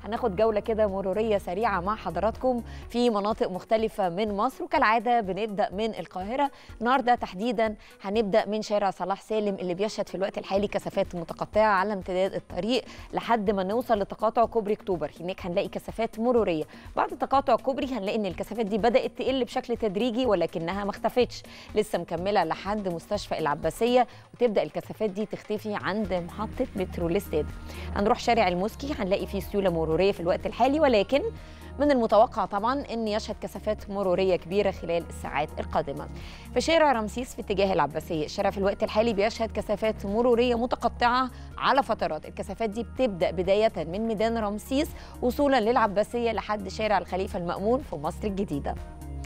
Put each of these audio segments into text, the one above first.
هناخد جوله كده مروريه سريعه مع حضراتكم في مناطق مختلفه من مصر وكالعاده بنبدا من القاهره النهارده تحديدا هنبدا من شارع صلاح سالم اللي بيشهد في الوقت الحالي كثافات متقطعه على امتداد الطريق لحد ما نوصل لتقاطع كوبري اكتوبر هناك هنلاقي كثافات مروريه بعد تقاطع كوبري هنلاقي ان الكثافات دي بدات تقل بشكل تدريجي ولكنها ما اختفتش لسه مكمله لحد مستشفى العباسيه وتبدا الكثافات دي تختفي عند محطه مترو الاستاد هنروح شارع الموسكي هنلاقي فيه سيوله مروريه في الوقت الحالي ولكن من المتوقع طبعا ان يشهد كثافات مروريه كبيره خلال الساعات القادمه. في شارع رمسيس في اتجاه العباسيه، الشارع في الوقت الحالي بيشهد كثافات مروريه متقطعه على فترات، الكثافات دي بتبدا بدايه من ميدان رمسيس وصولا للعباسيه لحد شارع الخليفه المامون في مصر الجديده.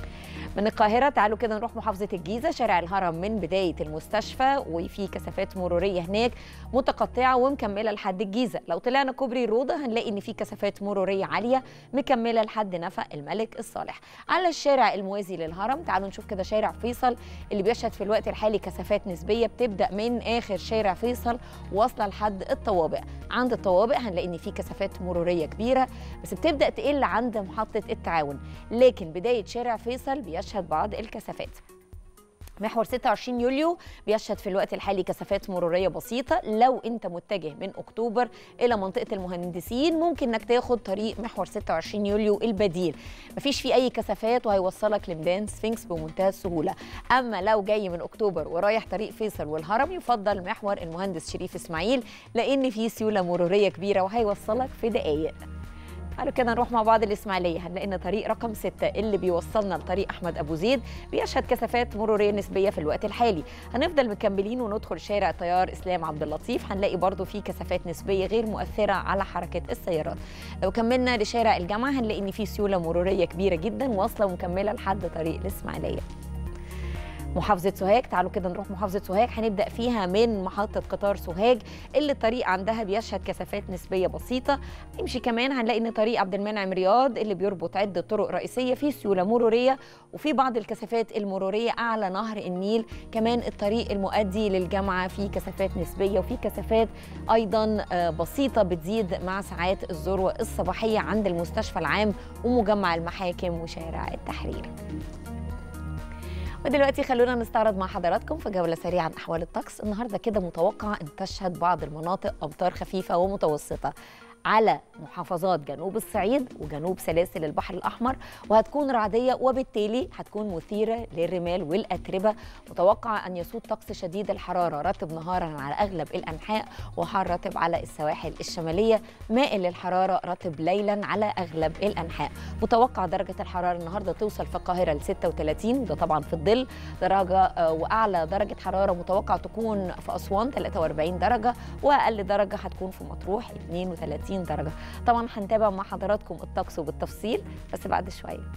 من القاهرة تعالوا كده نروح محافظة الجيزة شارع الهرم من بداية المستشفى وفي كثافات مرورية هناك متقطعة ومكملة لحد الجيزة لو طلعنا كوبري روضة هنلاقي إن في كثافات مرورية عالية مكملة لحد نفق الملك الصالح على الشارع الموازي للهرم تعالوا نشوف كده شارع فيصل اللي بيشهد في الوقت الحالي كثافات نسبية بتبدأ من آخر شارع فيصل واصلة لحد الطوابق عند الطوابق هنلاقي إن في كثافات مرورية كبيرة بس بتبدأ تقل عند محطة التعاون لكن بداية شارع فيصل بيشهد بعض الكثافات محور 26 يوليو بيشهد في الوقت الحالي كثافات مروريه بسيطه لو انت متجه من اكتوبر الى منطقه المهندسين ممكن انك تاخد طريق محور 26 يوليو البديل مفيش فيه اي كثافات وهيوصلك لميدان سفنكس بمنتهى السهوله اما لو جاي من اكتوبر ورايح طريق فيصل والهرم يفضل محور المهندس شريف اسماعيل لان فيه سيوله مروريه كبيره وهيوصلك في دقائق تعالوا كده نروح مع بعض الاسماعيليه هنلاقي ان طريق رقم 6 اللي بيوصلنا لطريق احمد ابو زيد بيشهد كثافات مروريه نسبيه في الوقت الحالي هنفضل مكملين وندخل شارع طيار اسلام عبد اللطيف هنلاقي برضو في كثافات نسبيه غير مؤثره على حركه السيارات لو كملنا لشارع الجامعه هنلاقي ان في سيوله مروريه كبيره جدا واصله ومكمله لحد طريق الاسماعيليه محافظة سوهاج تعالوا كده نروح محافظة سوهاج هنبدأ فيها من محطة قطار سوهاج اللي الطريق عندها بيشهد كثافات نسبية بسيطة نمشي كمان هنلاقي ان طريق عبد المنعم رياض اللي بيربط عدة طرق رئيسية فيه سيولة مرورية وفي بعض الكثافات المرورية أعلى نهر النيل كمان الطريق المؤدي للجامعة فيه كثافات نسبية وفي كثافات أيضا بسيطة بتزيد مع ساعات الذروة الصباحية عند المستشفى العام ومجمع المحاكم وشارع التحرير ودلوقتي خلونا نستعرض مع حضراتكم في جوله سريعه عن احوال الطقس النهارده كده متوقع ان تشهد بعض المناطق امطار خفيفه ومتوسطه على محافظات جنوب الصعيد وجنوب سلاسل البحر الأحمر وهتكون رعدية وبالتالي هتكون مثيرة للرمال والأتربة متوقع أن يسود طقس شديد الحرارة رطب نهارا على أغلب الأنحاء وحار رطب على السواحل الشمالية مائل للحرارة رطب ليلا على أغلب الأنحاء متوقع درجة الحرارة النهاردة توصل في القاهرة ل 36 وده طبعا في الظل درجة وأعلى درجة حرارة متوقع تكون في أسوان 43 درجة وأقل درجة هتكون في مطروح 32 30 درجة طبعا هنتابع مع حضراتكم الطقس وبالتفصيل بس بعد شوية